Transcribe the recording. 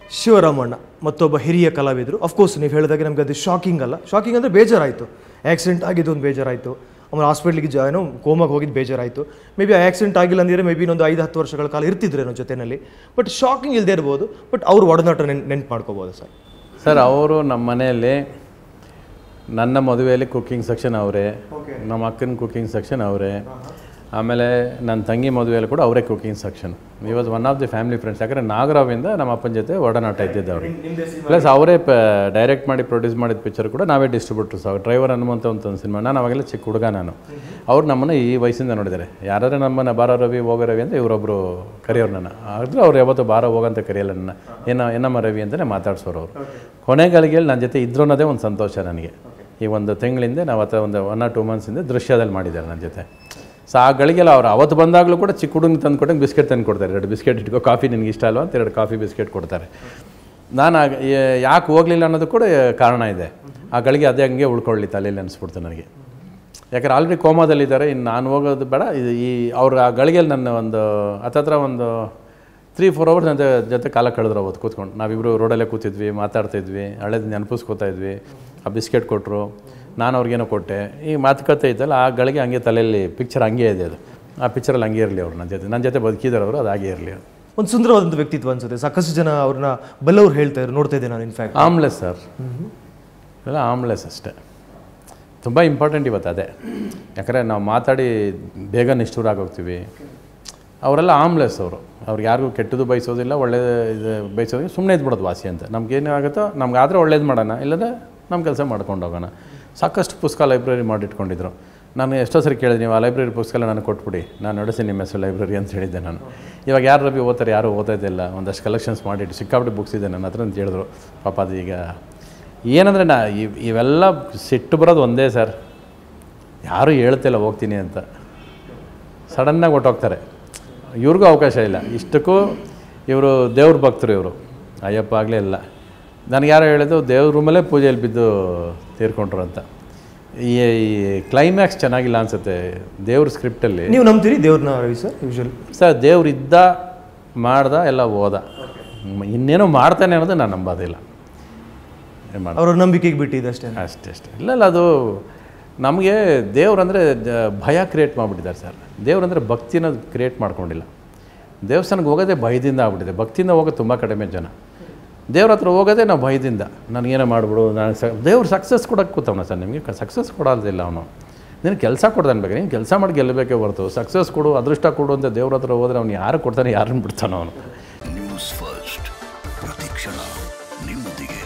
ಶಿವರಾಮಣ್ಣ ಮತ್ತೊಬ್ಬ ಹಿರಿಯ ಕಲಾವಿದರು ಅಫ್ಕೋರ್ಸ್ ನೀವು ಹೇಳಿದಾಗೆ ನಮ್ಗೆ ಅದು ಶಾಕಿಂಗ್ ಅಲ್ಲ ಶಾಕಿಂಗ್ ಅಂದರೆ ಬೇಜಾರಾಯಿತು ಆಕ್ಸಿಡೆಂಟ್ ಆಗಿದ್ದು ಒಂದು ಬೇಜಾರಾಯಿತು ಆಮೇಲೆ ಹಾಸ್ಪಿಟ್ಲಿಗೆ ಜ ಏನೋ ಕೋಮಾಗೆ ಹೋಗಿದ್ದು ಬೇಜಾರಾಯಿತು ಮೇ ಬಿ ಆಕ್ಸಿಡೆಂಟ್ ಆಗಿಲ್ಲ ಅಂದರೆ ಮೇ ಬಿ ಇನ್ನೊಂದು ಐದು ಹತ್ತು ವರ್ಷಗಳ ಕಾಲ ಇರ್ತಿದ್ರೇನೋ ಜೊತೆಯಲ್ಲಿ ಬಟ್ ಶಾಕಿಂಗ್ ಇಲ್ಲದೆ ಇರ್ಬೋದು ಬಟ್ ಅವ್ರ ಒಡನಾಟ ನೆನ್ ನೆನ್ಪು ಮಾಡ್ಕೋಬೋದು ಸರ್ ಸರ್ ಅವರು ನಮ್ಮ ಮನೆಯಲ್ಲಿ ನನ್ನ ಮದುವೆಯಲ್ಲಿ ಕುಕ್ಕಿಂಗ್ ಸೆಕ್ಷನ್ ಅವರೇ ನಮ್ಮ ಅಕ್ಕನ ಕುಕ್ಕಿಂಗ್ ಸೆಕ್ಷನ್ ಅವರೇ ಆಮೇಲೆ ನನ್ನ ತಂಗಿ ಮದುವೆಯಲ್ಲಿ ಕೂಡ ಅವರೇ cooking section he was one of the family friends ಯಾಕಂದರೆ ನಾಗರಾವಿಂದ ನಮ್ಮ ಅಪ್ಪನ ಜೊತೆ ಒಡನಾಟ ಇದ್ದಿದ್ದು ಅವ್ರಿಗೆ ಪ್ಲಸ್ ಅವರೇ ಪ ಡೈರೆಕ್ಟ್ ಮಾಡಿ ಪ್ರೊಡ್ಯೂಸ್ ಮಾಡಿದ ಪಿಕ್ಚರ್ ಕೂಡ ನಾವೇ ಡಿಸ್ಟ್ರಿಬ್ಯೂಟರ್ಸ್ ಅವ್ರು ಡ್ರೈವರ್ ಅನ್ನುವಂಥ ಒಂದು ಸಿನಿಮಾ ನಾನು ಅವಾಗೆಲ್ಲ ಚಿಕ್ಕ ಹುಡುಗ ನಾನು ಅವ್ರು ನಮ್ಮನ್ನು ಈ ವಯಸ್ಸಿಂದ ನೋಡಿದ್ದಾರೆ ಯಾರಾದ್ರೆ ನಮ್ಮನ್ನು ಬಾರೋ ರವಿ ಹೋಗೋ ರವಿ ಅಂತ ಇವರೊಬ್ಬರು ಕರೆಯೋರು ನನ್ನ ಆದರೂ ಅವ್ರು ಯಾವತ್ತೂ ಬಾರೋ ಹೋಗಂತ ಕರೆಯಲ್ಲ ನನ್ನ ಏನೋ ಏನಮ್ಮ ರವಿ ಅಂತಲೇ ಮಾತಾಡ್ಸೋರು ಅವರು ಕೊನೆಗಳಿಗೆಯಲ್ಲಿ ನನ್ನ ಜೊತೆ ಇದ್ರು ಅನ್ನೋದೇ ಒಂದು ಸಂತೋಷ ನನಗೆ ಈ ಒಂದು ತಿಂಗಳಿಂದ ನಾವು ಅಥವಾ ಒಂದು ಒನ್ ಆರ್ ಟೂ ಮಂತ್ಸಿಂದ ದೃಶ್ಯದಲ್ಲಿ ಮಾಡಿದ್ದಾರೆ ನನ್ನ ಜೊತೆ ಸೊ ಆ ಗಳಿಗೆಲ್ಲ ಅವ್ರು ಅವತ್ತು ಬಂದಾಗಲೂ ಕೂಡ ಚಿಕ್ಕ ಹುಡುಗ ತಂದು ಕೊಟ್ಟಂಗೆ ಬಿಸ್ಕೆಟ್ ತಂದು ಕೊಡ್ತಾರೆ ಎರಡು ಬಿಸ್ಕೆಟ್ ಇಟ್ಕೋ ಕಾಫಿ ನಿನಗೆ ಇಷ್ಟ ಅಲ್ವಾ ಅಂತ ಎರಡು ಕಾಫಿ ಬಿಸ್ಕೆಟ್ ಕೊಡ್ತಾರೆ ನಾನು ಆಗ ಏ- ಯಾಕೆ ಹೋಗಲಿಲ್ಲ ಅನ್ನೋದು ಕೂಡ ಕಾರಣ ಇದೆ ಆ ಗಳಿಗೆ ಅದೇ ಹಂಗೆ ಉಳ್ಕೊಳ್ಳಿ ತಲೆಯಲ್ಲಿ ಅನಿಸ್ಬಿಡ್ತು ನನಗೆ ಯಾಕಂದ್ರೆ ಆಲ್ರೆಡಿ ಕೋಮಾದಲ್ಲಿದ್ದಾರೆ ಇನ್ನು ನಾನು ಹೋಗೋದು ಬೇಡ ಇದು ಈ ಅವ್ರ ಆ ಗಳಿಗೆಯಲ್ಲಿ ನನ್ನ ಒಂದು ಹತ್ತತ್ರ ಒಂದು ತ್ರೀ ಫೋರ್ ಅವರ್ಸ್ ನನ್ನ ಜೊತೆ ಕಾಲ ಕಳೆದ್ರು ಅವತ್ತು ಕೂತ್ಕೊಂಡು ನಾವಿಬ್ಬರು ರೋಡಲ್ಲೇ ಕೂತಿದ್ವಿ ಮಾತಾಡ್ತಿದ್ವಿ ಹಳೇದು ನೆನಪಿಸ್ಕೋತಾ ಇದ್ವಿ ಆ ಬಿಸ್ಕೆಟ್ ಕೊಟ್ಟರು ನಾನು ಅವ್ರಿಗೇನೋ ಕೊಟ್ಟೆ ಈ ಮಾತುಕತೆ ಇತ್ತಲ್ಲ ಆ ಗಳಿಗೆ ಹಂಗೆ ತಲೆಯಲ್ಲಿ ಪಿಕ್ಚರ್ ಹಂಗೆ ಇದೆ ಅದು ಆ ಪಿಕ್ಚರಲ್ಲಿ ಹಂಗೆ ಇರಲಿ ಅವ್ರು ನನ್ನ ಜೊತೆ ನನ್ನ ಜೊತೆ ಬದುಕಿದ್ದಾರೆ ಅವರು ಅದು ಹಾಗೆ ಇರಲಿ ಅದು ಒಂದು ಸುಂದರವಾದಂಥ ವ್ಯಕ್ತಿತ್ವ ಅನ್ಸುತ್ತೆ ಸಾಕಷ್ಟು ಜನ ಅವ್ರನ್ನ ಬಲ್ಲವ್ರು ಹೇಳ್ತಾ ಇದ್ರು ನೋಡ್ತಾ ಇದ್ದೆ ನಾನು ಇನ್ಫ್ಯಾಕ್ಟ್ ಆಮ್ಲೆಸ್ ಸರ್ ಎಲ್ಲ ಆಮ್ಲೆಸ್ ಅಷ್ಟೇ ತುಂಬ ಇಂಪಾರ್ಟೆಂಟ್ ಇವತ್ತು ಅದೇ ಯಾಕಂದರೆ ನಾವು ಮಾತಾಡಿ ಬೇಗ ನಿಷ್ಠೂರ ಆಗೋಗ್ತೀವಿ ಅವರೆಲ್ಲ ಆಮ್ಲೆಸ್ ಅವರು ಅವ್ರಿಗೆ ಯಾರಿಗೂ ಕೆಟ್ಟದ್ದು ಬಯಸೋದಿಲ್ಲ ಒಳ್ಳೇದು ಇದು ಬಯಸೋದಿಲ್ಲ ಸುಮ್ಮನೆ ಇದ್ಬಿಡೋದು ವಾಸಿ ಅಂತ ನಮ್ಗೇನು ಆಗುತ್ತೋ ನಮ್ಗೆ ಆದರೆ ಒಳ್ಳೇದು ಮಾಡೋಣ ಇಲ್ಲದ್ರೆ ನಮ್ಮ ಕೆಲಸ ಮಾಡ್ಕೊಂಡು ಹೋಗೋಣ ಸಾಕಷ್ಟು ಪುಸ್ತಕ ಲೈಬ್ರರಿ ಮಾಡಿಟ್ಕೊಂಡಿದ್ರು ನಾನು ಎಷ್ಟೋ ಸರಿ ಕೇಳಿದೆ ನೀವು ಆ ಲೈಬ್ರರಿ ಪುಸ್ತಕ ನನಗೆ ಕೊಟ್ಬಿಡಿ ನಾನು ನಡೆಸಿ ನಿಮ್ಮ ಹೆಸರು ಲೈಬ್ರರಿ ಅಂತ ಹೇಳಿದ್ದೆ ನಾನು ಇವಾಗ ಯಾರು ರವಿ ಓದ್ತಾರೆ ಯಾರು ಓದ್ತಾ ಇದ್ದಿಲ್ಲ ಒಂದಷ್ಟು ಕಲೆಕ್ಷನ್ಸ್ ಮಾಡಿಟ್ಟು ಸಿಕ್ಕಾಬಿಟ್ಟು ಬುಕ್ಸ್ ಇದೆ ನನ್ನ ಹತ್ರ ಅಂತ ಹೇಳಿದ್ರು ಪಾಪ ಅದು ಈಗ ಏನಂದರೆ ನಾ ಇವ್ ಇವೆಲ್ಲ ಸಿಟ್ಟು ಬರೋದು ಒಂದೇ ಸರ್ ಯಾರೂ ಹೇಳ್ತಿಲ್ಲ ಹೋಗ್ತೀನಿ ಅಂತ ಸಡನ್ನಾಗಿ ಹೊಟ್ಟೋಗ್ತಾರೆ ಇವ್ರಿಗೂ ಅವಕಾಶ ಇಲ್ಲ ಇಷ್ಟಕ್ಕೂ ಇವರು ದೇವ್ರ ಭಕ್ತರು ಇವರು ಅಯ್ಯಪ್ಪ ಆಗಲೇ ಇಲ್ಲ ನನಗೆ ಯಾರೋ ಹೇಳಿದ್ದು ದೇವ್ರ ರೂಮಲ್ಲೇ ಪೂಜೆಯಲ್ಲಿ ಬಿದ್ದು ತೀರ್ಕೊಂಡ್ರು ಅಂತ ಈ ಈ ಕ್ಲೈಮ್ಯಾಕ್ಸ್ ಚೆನ್ನಾಗಿಲ್ಲ ಅನಿಸುತ್ತೆ ದೇವ್ರ ಸ್ಕ್ರಿಪ್ಟಲ್ಲಿ ನೀವು ನಂಬ್ತೀರಿ ದೇವ್ರನ್ನ ರವಿ ಸರ್ ಯೂಶಲಿ ಸರ್ ದೇವ್ರು ಇದ್ದ ಮಾಡ್ದ ಎಲ್ಲ ಹೋದ ಮ್, ಇನ್ನೇನೋ ಮಾಡ್ತಾನೆ ಅನ್ನೋದು ನಾನು ನಂಬೋದಿಲ್ಲ ಏನ್ ಮಾಡೋದು? ಅವ್ರ ನಂಬಿಕೆಗೆ ಬಿಟ್ಟಿದೆ ಅಷ್ಟೇ ಅಷ್ಟೇ ಅಷ್ಟೇ ಇಲ್ಲ ಇಲ್ಲ ಅದು ನಮಗೆ ದೇವ್ರಂದರೆ ಭಯ ಕ್ರಿಯೇಟ್ ಮಾಡಿಬಿಟ್ಟಿದ್ದಾರೆ ಸರ್ ದೇವ್ರಂದರೆ ಭಕ್ತಿನ ಕ್ರಿಯೇಟ್ ಮಾಡ್ಕೊಂಡಿಲ್ಲ ದೇವಸ್ಥಾನಕ್ಕೆ ಹೋಗೋದೇ ಭಯದಿಂದ ಆಗ್ಬಿಟ್ಟಿದೆ ಭಕ್ತಿಯಿಂದ ಹೋಗೋದು ತುಂಬ ಕಡಿಮೆ ಜನ ದೇವ್ರ ಹತ್ರ ಹೋಗೋದೇ ನಾವು ಭಯದಿಂದ ನನಗೇನೋ ಮಾಡ್ಬಿಡು ನಾನು ಸ ದೇವ್ರು ಸಕ್ಸಸ್ ಕೊಡೋಕ್ಕೆ ಕೂತವನ ಸರ್ ನಿಮಗೆ ಸಕ್ಸಸ್ ಕೊಡೋದಿಲ್ಲ ಅವನು ನೀನು ಕೆಲಸ ಕೊಡ್ತಾನೆ ಬೇಕು ನೀನು ಕೆಲಸ ಮಾಡಿ ಗೆಲ್ಲಬೇಕೇ ಹೊರತು ಸಕ್ಸಸ್ ಕೊಡು ಅದೃಷ್ಟ ಕೊಡು ಅಂತ ದೇವ್ರ ಹತ್ರ ಹೋದರೆ ಅವ್ನು ಯಾರು ಕೊಡ್ತಾನೆ ಯಾರನ್ನು ಬಿಡ್ತಾನೋ ಅವನು ನ್ಯೂಸ್ ಫಸ್ಟ್ ಪ್ರತಿಕ್ಷಣ ನಿಮ್ಮೊಂದಿಗೆ